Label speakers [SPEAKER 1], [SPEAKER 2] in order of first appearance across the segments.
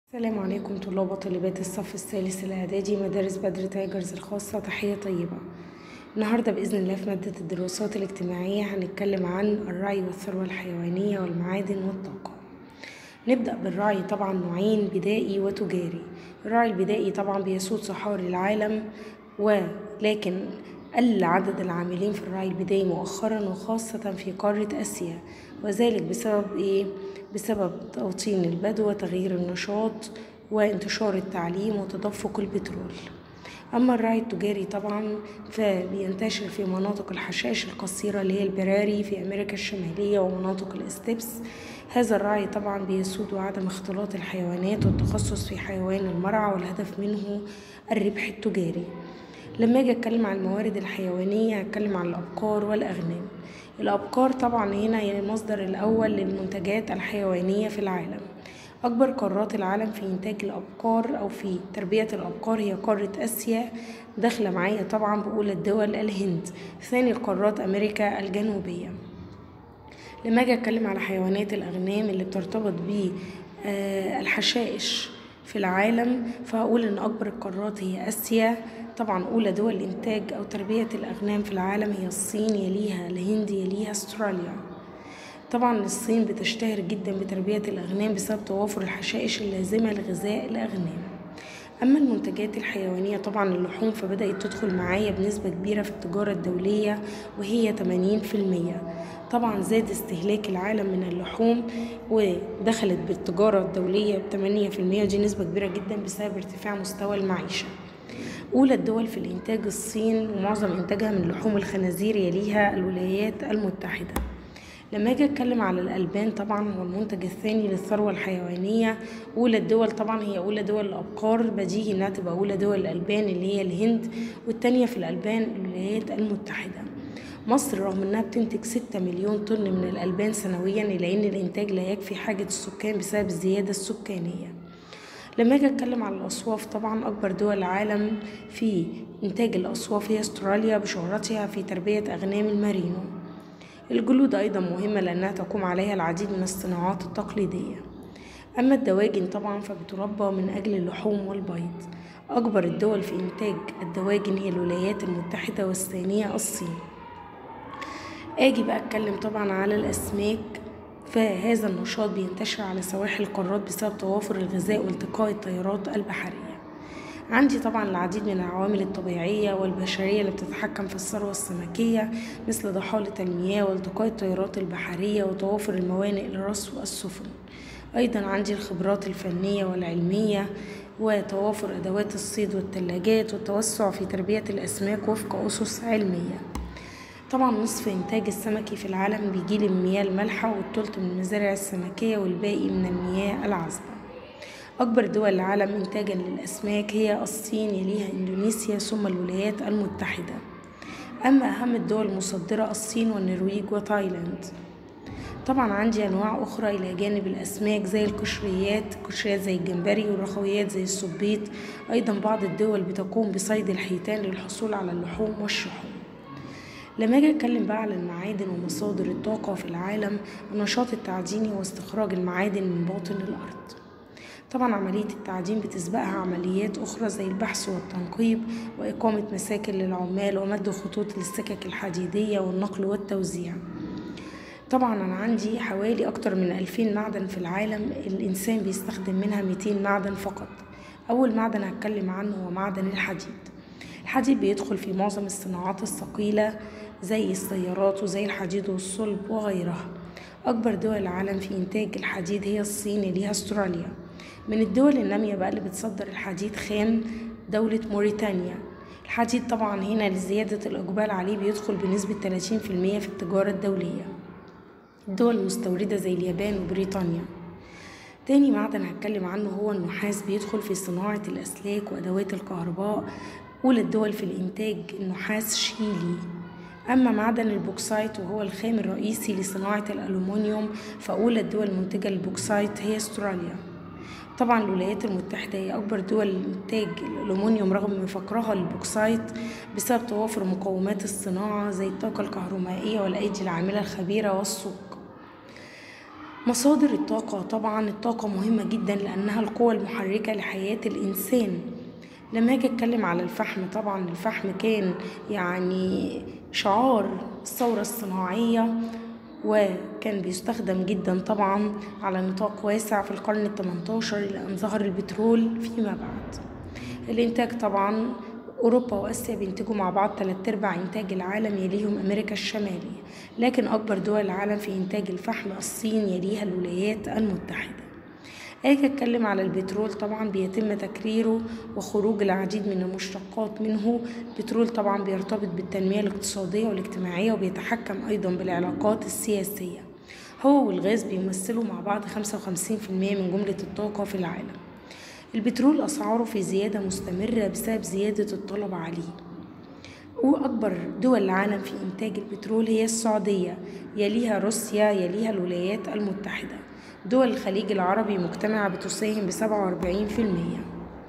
[SPEAKER 1] السلام عليكم طلاب وطالبات الصف الثالث الإعدادي مدارس بدر تايجرز الخاصة تحية طيبة النهاردة بإذن الله في مادة الدراسات الاجتماعية هنتكلم عن الرعي والثروة الحيوانية والمعادن والطاقة نبدأ بالرعي طبعا نوعين بدائي وتجاري الرعي البدائي طبعا بيسود صحاري العالم ولكن قل عدد العاملين في الرعي البدائي مؤخرا وخاصة في قارة آسيا وذلك بسبب إيه؟ بسبب توطين البدو وتغيير النشاط وانتشار التعليم وتدفق البترول أما الرعي التجاري طبعا فبينتشر في مناطق الحشائش القصيرة اللي هي البراري في أمريكا الشمالية ومناطق الاستبس هذا الرعي طبعا بيسود عدم اختلاط الحيوانات والتخصص في حيوان المرعى والهدف منه الربح التجاري لما اجي اتكلم عن الموارد الحيوانية هتكلم عن الأبقار والأغنام الأبقار طبعا هنا هي المصدر الأول للمنتجات الحيوانية في العالم أكبر قارات العالم في إنتاج الأبقار أو في تربية الأبقار هي قارة آسيا داخلة معايا طبعا بقول الدول الهند ثاني القارات أمريكا الجنوبية لما أجي أتكلم على حيوانات الأغنام اللي بترتبط بالحشائش في العالم فهقول إن أكبر القارات هي آسيا طبعا أولى دول الإنتاج أو تربية الأغنام في العالم هي الصين يليها الهند يليها أستراليا طبعا الصين بتشتهر جدا بتربية الأغنام بسبب توافر الحشائش اللازمة لغذاء الأغنام أما المنتجات الحيوانية طبعا اللحوم فبدأت تدخل معايا بنسبة كبيرة في التجارة الدولية وهي 80% طبعا زاد استهلاك العالم من اللحوم ودخلت بالتجارة الدولية ب 8% ودي نسبة كبيرة جدا بسبب ارتفاع مستوى المعيشة أولى الدول في الإنتاج الصين ومعظم إنتاجها من لحوم الخنازير يليها الولايات المتحدة لما اجي اتكلم على الالبان طبعا هو المنتج الثاني للثروه الحيوانيه اولى الدول طبعا هي اولى دول الابقار بديهي انها تبقى اولى دول الالبان اللي هي الهند والتانيه في الالبان الولايات المتحده مصر رغم انها بتنتج 6 مليون طن من الالبان سنويا الا ان الانتاج لا يكفي حاجه السكان بسبب الزياده السكانيه لما اجي اتكلم على الاصواف طبعا اكبر دول العالم في انتاج الاصواف هي استراليا بشهرتها في تربيه اغنام المارينو الجلود أيضا مهمة لأنها تقوم عليها العديد من الصناعات التقليدية أما الدواجن طبعا فبتربى من أجل اللحوم والبيض أكبر الدول في إنتاج الدواجن هي الولايات المتحدة والثانية الصين آجي بقى أتكلم طبعا على الأسماك فهذا النشاط بينتشر على سواحل القارات بسبب توافر الغذاء والتقاء التيارات البحرية عندي طبعا العديد من العوامل الطبيعية والبشرية اللي بتتحكم في الثروة السمكية مثل ضحالة المياه والتقاء التيارات البحرية وتوافر الموانئ لرصف السفن أيضا عندي الخبرات الفنية والعلمية وتوافر أدوات الصيد والثلاجات والتوسع في تربية الأسماك وفق أسس علمية طبعا نصف إنتاج السمكي في العالم بيجي من المياه المالحة والتلت من المزارع السمكية والباقي من المياه العذبة أكبر دول العالم إنتاجا للأسماك هي الصين يليها إندونيسيا ثم الولايات المتحدة أما أهم الدول المصدرة الصين والنرويج وتايلاند طبعا عندي أنواع أخرى إلى جانب الأسماك زي القشريات قشريات زي الجمبري والرخويات زي السبيط أيضا بعض الدول بتقوم بصيد الحيتان للحصول على اللحوم والشحوم لما اجي اتكلم بقى على المعادن ومصادر الطاقة في العالم النشاط التعديني واستخراج المعادن من باطن الأرض طبعا عملية التعدين بتسبقها عمليات أخرى زي البحث والتنقيب وإقامة مساكن للعمال ومد خطوط للسكك الحديدية والنقل والتوزيع طبعا أنا عندي حوالي أكتر من ألفين معدن في العالم الإنسان بيستخدم منها 200 معدن فقط أول معدن هتكلم عنه هو معدن الحديد الحديد بيدخل في معظم الصناعات الثقيلة زي السيارات وزي الحديد والصلب وغيرها أكبر دول العالم في إنتاج الحديد هي الصين ليها أستراليا من الدول النامية بقى اللي بتصدر الحديد خام دولة موريتانيا الحديد طبعا هنا لزيادة الإقبال عليه بيدخل بنسبة 30% في التجارة الدولية الدول المستوردة زي اليابان وبريطانيا تاني معدن هتكلم عنه هو النحاس بيدخل في صناعة الأسلاك وأدوات الكهرباء أولى الدول في الإنتاج النحاس شيلي أما معدن البوكسايت وهو الخام الرئيسي لصناعة الألومنيوم فأولى الدول المنتجة للبوكسايت هي أستراليا طبعا الولايات المتحدة هي أكبر دول إنتاج الألومنيوم رغم فقرها للبوكسايت بسبب توافر مقومات الصناعة زي الطاقة الكهرومائية والأيدي العاملة الخبيرة والسوق مصادر الطاقة طبعا الطاقة مهمة جدا لأنها القوة المحركة لحياة الإنسان لما أجي أتكلم على الفحم طبعا الفحم كان يعني شعار الثورة الصناعية وكان بيستخدم جدا طبعا على نطاق واسع في القرن الثمنتاشر إلى أن ظهر البترول فيما بعد الإنتاج طبعا أوروبا وآسيا بينتجوا مع بعض تلات أرباع إنتاج العالم يليهم أمريكا الشمالية لكن أكبر دول العالم في إنتاج الفحم الصين يليها الولايات المتحدة أجي أتكلم على البترول طبعا بيتم تكريره وخروج العديد من المشتقات منه البترول طبعا بيرتبط بالتنمية الاقتصادية والاجتماعية وبيتحكم أيضا بالعلاقات السياسية هو والغاز بيمثلوا مع بعض 55% من جملة الطاقة في العالم البترول أسعاره في زيادة مستمرة بسبب زيادة الطلب عليه وأكبر دول العالم في إنتاج البترول هي السعودية يليها روسيا يليها الولايات المتحدة دول الخليج العربي مجتمعة بتساهم بسبعة وأربعين في المية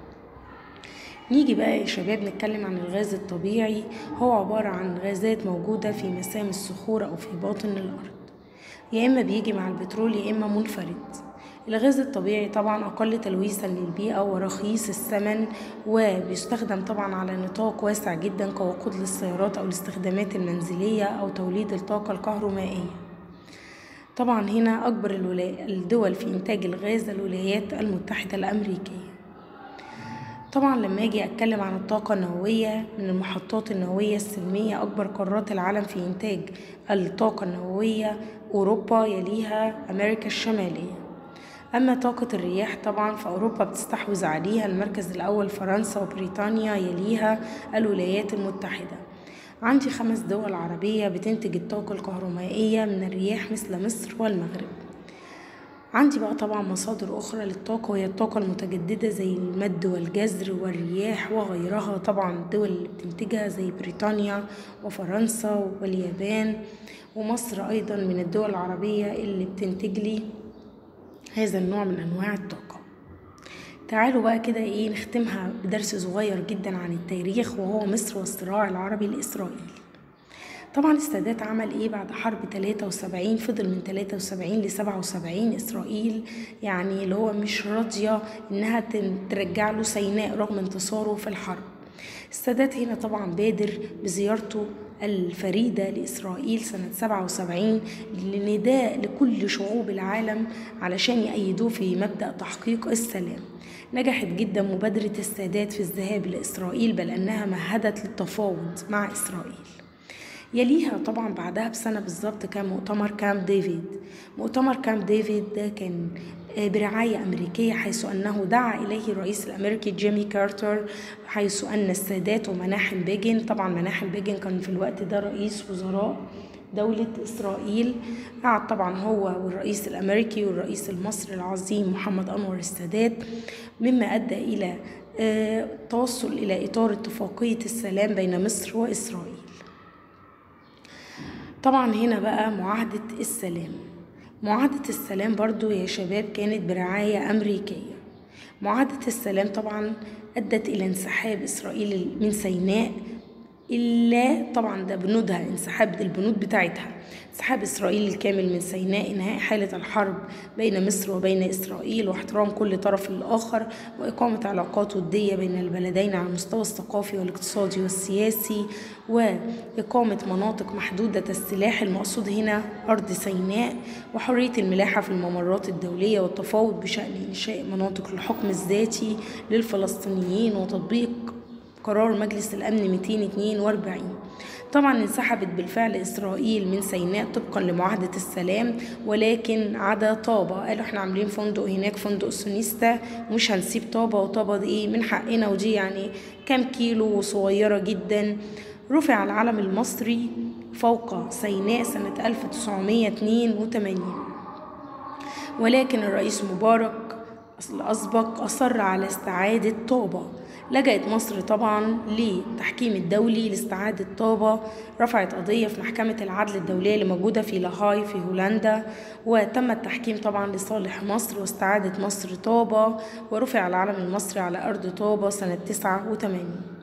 [SPEAKER 1] نيجي بقى يا شباب نتكلم عن الغاز الطبيعي هو عبارة عن غازات موجودة في مسام الصخور أو في باطن الأرض يا إما بيجي مع البترول يا إما منفرد الغاز الطبيعي طبعا أقل تلويثا للبيئة ورخيص الثمن وبيستخدم طبعا على نطاق واسع جدا كوقود للسيارات أو الاستخدامات المنزلية أو توليد الطاقة الكهرومائية طبعا هنا أكبر الدول في إنتاج الغاز الولايات المتحدة الأمريكية طبعا لما اجي اتكلم عن الطاقة النووية من المحطات النووية السلمية اكبر قارات العالم في انتاج الطاقة النووية اوروبا يليها امريكا الشمالية اما طاقة الرياح طبعا فاوروبا بتستحوذ عليها المركز الاول فرنسا وبريطانيا يليها الولايات المتحدة عندي خمس دول عربية بتنتج الطاقة الكهرومائية من الرياح مثل مصر والمغرب عندي بقى طبعا مصادر أخرى للطاقة وهي الطاقة المتجددة زي المد والجزر والرياح وغيرها طبعا الدول اللي بتنتجها زي بريطانيا وفرنسا واليابان ومصر أيضا من الدول العربية اللي بتنتج لي هذا النوع من أنواع الطاقة تعالوا بقى كده ايه نختمها بدرس صغير جدا عن التاريخ وهو مصر والصراع العربي الإسرائيلي طبعا السادات عمل ايه بعد حرب 73 فضل من 73 ل 77 اسرائيل يعني اللي هو مش راضيه انها ترجع له سيناء رغم انتصاره في الحرب السادات هنا طبعا بادر بزيارته الفريدة لإسرائيل سنة 77 لنداء لكل شعوب العالم علشان يأيدوه في مبدأ تحقيق السلام نجحت جدا مبادرة السادات في الذهاب لإسرائيل بل أنها مهدت للتفاوض مع إسرائيل يليها طبعا بعدها بسنة بالظبط كان مؤتمر كامب ديفيد مؤتمر كامب ديفيد ده كان برعاية أمريكية حيث أنه دعا إليه الرئيس الأمريكي جيمي كارتر حيث أن السادات ومناحم بيجن طبعا مناحم بيجن كان في الوقت ده رئيس وزراء دولة إسرائيل قعد طبعا هو والرئيس الأمريكي والرئيس المصري العظيم محمد أنور السادات مما أدى إلى التوصل إلى إطار اتفاقية السلام بين مصر وإسرائيل طبعا هنا بقى معاهدة السلام معاهدة السلام برضو يا شباب كانت برعاية أمريكية معاهدة السلام طبعا أدت إلى انسحاب إسرائيل من سيناء إلا طبعا ده بنودها انسحاب البنود بتاعتها انسحاب إسرائيل الكامل من سيناء إنهاء حالة الحرب بين مصر وبين إسرائيل واحترام كل طرف للآخر وإقامة علاقات ودية بين البلدين على المستوى الثقافي والاقتصادي والسياسي وإقامة مناطق محدودة السلاح المقصود هنا أرض سيناء وحرية الملاحة في الممرات الدولية والتفاوض بشأن إنشاء مناطق الحكم الذاتي للفلسطينيين وتطبيق قرار مجلس الأمن 242 طبعا انسحبت بالفعل إسرائيل من سيناء طبقا لمعاهدة السلام ولكن عدا طابة قالوا احنا عاملين فندق هناك فندق سونيستا ومش هنسيب طابة وطابة دي ايه من حقنا ودي يعني كام كيلو وصغيرة جدا رفع العلم المصري فوق سيناء سنة 1982 ولكن الرئيس مبارك الأسبق أصر على استعادة طابة لجأت مصر طبعا للتحكيم الدولي لاستعادة طابة رفعت قضية في محكمة العدل الدولية اللي موجودة في لاهاي في هولندا وتم التحكيم طبعا لصالح مصر واستعادت مصر طابة ورفع العلم المصري على أرض طابة سنة 89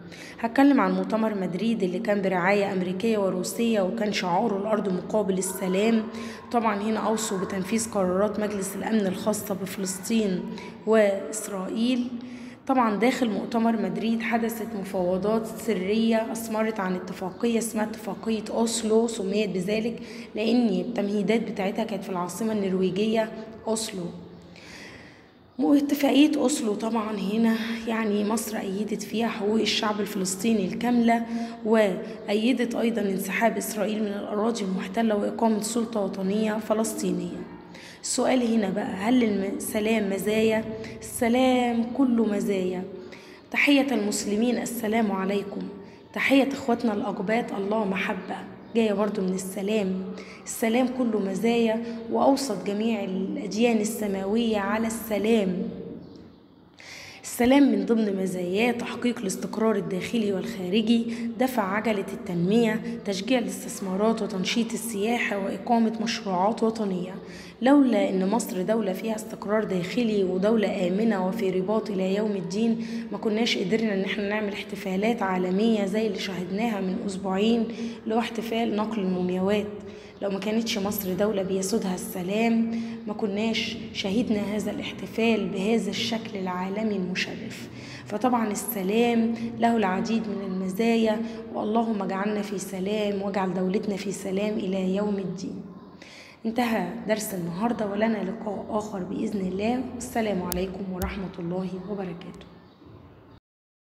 [SPEAKER 1] هتكلم عن مؤتمر مدريد اللي كان برعاية أمريكية وروسية وكان شعاره الأرض مقابل السلام طبعا هنا أوصوا بتنفيذ قرارات مجلس الأمن الخاصة بفلسطين وإسرائيل طبعا داخل مؤتمر مدريد حدثت مفاوضات سرية أثمرت عن اتفاقية اسمها اتفاقية أوسلو سميت بذلك لأن التمهيدات بتاعتها كانت في العاصمة النرويجية أوسلو واتفاقية أوسلو طبعا هنا يعني مصر أيدت فيها حقوق الشعب الفلسطيني الكاملة وأيدت أيضا انسحاب إسرائيل من الأراضي المحتلة وإقامة سلطة وطنية فلسطينية السؤال هنا بقى هل السلام مزايا؟ السلام كله مزايا تحية المسلمين السلام عليكم تحية إخواتنا الأقباط الله محبة جاية برضو من السلام السلام كله مزايا وأوسط جميع الأديان السماوية على السلام السلام من ضمن مزاياه تحقيق الاستقرار الداخلي والخارجي دفع عجلة التنمية تشجيع الاستثمارات وتنشيط السياحة وإقامة مشروعات وطنية لولا أن مصر دولة فيها استقرار داخلي ودولة آمنة وفي رباط إلى يوم الدين ما كناش قدرنا أن احنا نعمل احتفالات عالمية زي اللي شاهدناها من أسبوعين اللي هو احتفال نقل المومياوات لو ما كانتش مصر دولة بيسودها السلام ما كناش شهدنا هذا الاحتفال بهذا الشكل العالمي المشرف فطبعا السلام له العديد من المزايا واللهم اجعلنا في سلام واجعل دولتنا في سلام إلى يوم الدين انتهى درس النهاردة ولنا لقاء آخر بإذن الله والسلام عليكم ورحمة الله وبركاته